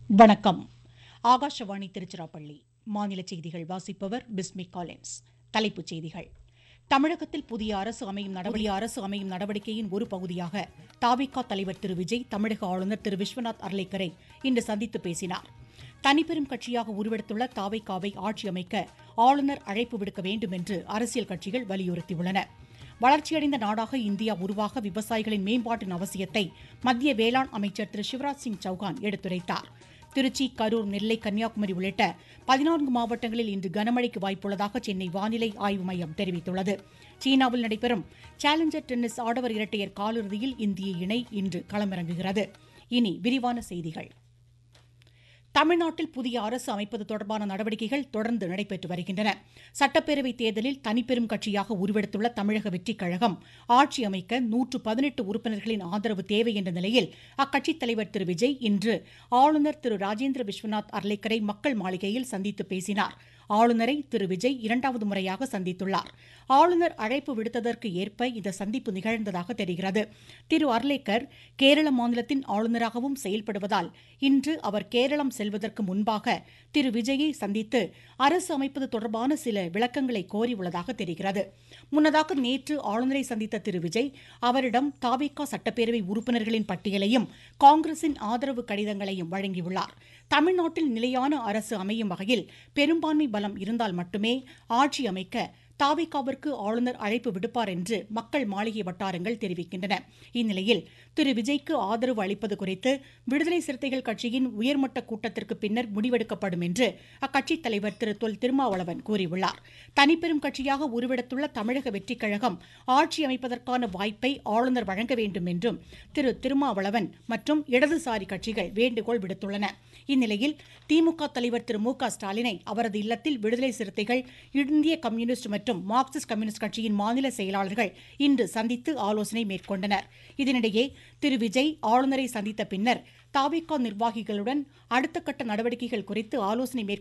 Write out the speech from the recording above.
வணக்கம் ஆகாஷவாணி திருச்சிராப்பள்ளி மாநில செய்திகள் வாசிப்பவர் பிஸ்மி காலின்ஸ் தலைப்புச் செய்திகள் தமிழகத்தில் புதிய அரசு அமையும் நடவடிக்கை அரசு அமையும் நடவடிக்கையின் ஒரு பகுதியாக தாபிகா தலைவர் திரு விஜய் தமிழக ஆளுநர் திரு விஸ்வநாத் அர்லேக்கரை இன்று சந்தித்து பேசினார் தனிப்பெரும் கட்சியாக உருவெடுத்துள்ள தாவைக்காவை ஆட்சி அமைக்க ஆளுநர் அழைப்பு விடுக்க வேண்டும் என்று அரசியல் கட்சிகள் வலியுறுத்தியுள்ளன வளர்ச்சியடைந்த நாடாக இந்தியா உருவாக விவசாயிகளின் மேம்பாட்டின் அவசியத்தை மத்திய வேளாண் அமைச்சர் திரு சிவராஜ் சிங் சௌகான் எடுத்துரைத்தார் திருச்சி கரூர் நெல்லை கன்னியாகுமரி உள்ளிட்ட பதினான்கு மாவட்டங்களில் இன்று கனமழைக்கு வாய்ப்புள்ளதாக சென்னை வானிலை ஆய்வு மையம் தெரிவித்துள்ளது சீனாவில் நடைபெறும் சேலஞ்சர் டென்னிஸ் ஆடவர் இரட்டையர் காலிறுதியில் இந்திய இணை இன்று களமிறங்குகிறது இனி விரிவான செய்திகள் தமிழ்நாட்டில் புதிய அரசு அமைப்பது தொடர்பான நடவடிக்கைகள் தொடர்ந்து நடைபெற்று வருகின்றன சட்டப்பேரவைத் தேர்தலில் தனிப்பெரும் கட்சியாக உருவெடுத்துள்ள தமிழக வெற்றிக் கழகம் ஆட்சி அமைக்க நூற்று பதினெட்டு உறுப்பினர்களின் ஆதரவு தேவை என்ற நிலையில் அக்கட்சித் தலைவர் திரு விஜய் இன்று ஆளுநர் திரு ராஜேந்திர விஸ்வநாத் அர்லேக்கரை மக்கள் மாளிகையில் சந்தித்து பேசினார் ஆளுநரை திரு விஜய் இரண்டாவது முறையாக சந்தித்துள்ளார் ஆளுநர் அழைப்பு விடுத்ததற்கு ஏற்ப இந்த சந்திப்பு நிகழ்ந்ததாக தெரிகிறது திரு அர்லேக்கர் கேரள மாநிலத்தின் ஆளுநராகவும் செயல்படுவதால் இன்று அவர் கேரளம் செல்வதற்கு முன்பாக திரு விஜயை சந்தித்து அரசு அமைப்பது தொடர்பான சில விளக்கங்களை கோரியுள்ளதாக தெரிகிறது முன்னதாக நேற்று ஆளுநரை சந்தித்த திரு விஜய் அவரிடம் தாவேகா சட்டப்பேரவை உறுப்பினர்களின் பட்டியலையும் காங்கிரசின் ஆதரவு கடிதங்களையும் வழங்கியுள்ளார் தமிழ்நாட்டில் நிலையான அரசு அமையும் வகையில் பெரும்பான்மை பலம் இருந்தால் மட்டுமே ஆட்சி அமைக்க தாவிகாவிற்கு ஆளுநர் அழைப்பு விடுப்பார் என்று மக்கள் மாளிகை வட்டாரங்கள் தெரிவிக்கின்றன இந்நிலையில் திரு விஜய்க்கு ஆதரவு அளிப்பது குறித்து விடுதலை சிறுத்தைகள் கட்சியின் உயர்மட்ட கூட்டத்திற்கு பின்னர் முடிவெடுக்கப்படும் என்று அக்கட்சித் தலைவர் திரு தொல் திருமாவளவன் கூறியுள்ளார் தனிப்பெரும் கட்சியாக உருவெடுத்துள்ள தமிழக வெற்றிக் கழகம் ஆட்சி அமைப்பதற்கான வாய்ப்பை ஆளுநர் வழங்க வேண்டும் என்றும் திரு திருமாவளவன் மற்றும் இடதுசாரி கட்சிகள் வேண்டுகோள் விடுத்துள்ளன இந்நிலையில் திமுக தலைவர் திரு மு க ஸ்டாலினை அவரது இல்லத்தில் விடுதலை சிறுத்தைகள் இந்திய கம்யூனிஸ்ட் மற்றும் மார்க்சிஸ்ட் கம்யூனிஸ்ட் கட்சியின் மாநில செயலாளர்கள் இன்று சந்தித்து ஆலோசனை மேற்கொண்டனர் இதனிடையே திரு விஜய் ஆளுநரை சந்தித்த பின்னர் தாவிகா நிர்வாகிகளுடன் அடுத்த கட்ட நடவடிக்கைகள் குறித்து ஆலோசனை மேற்கொண்டு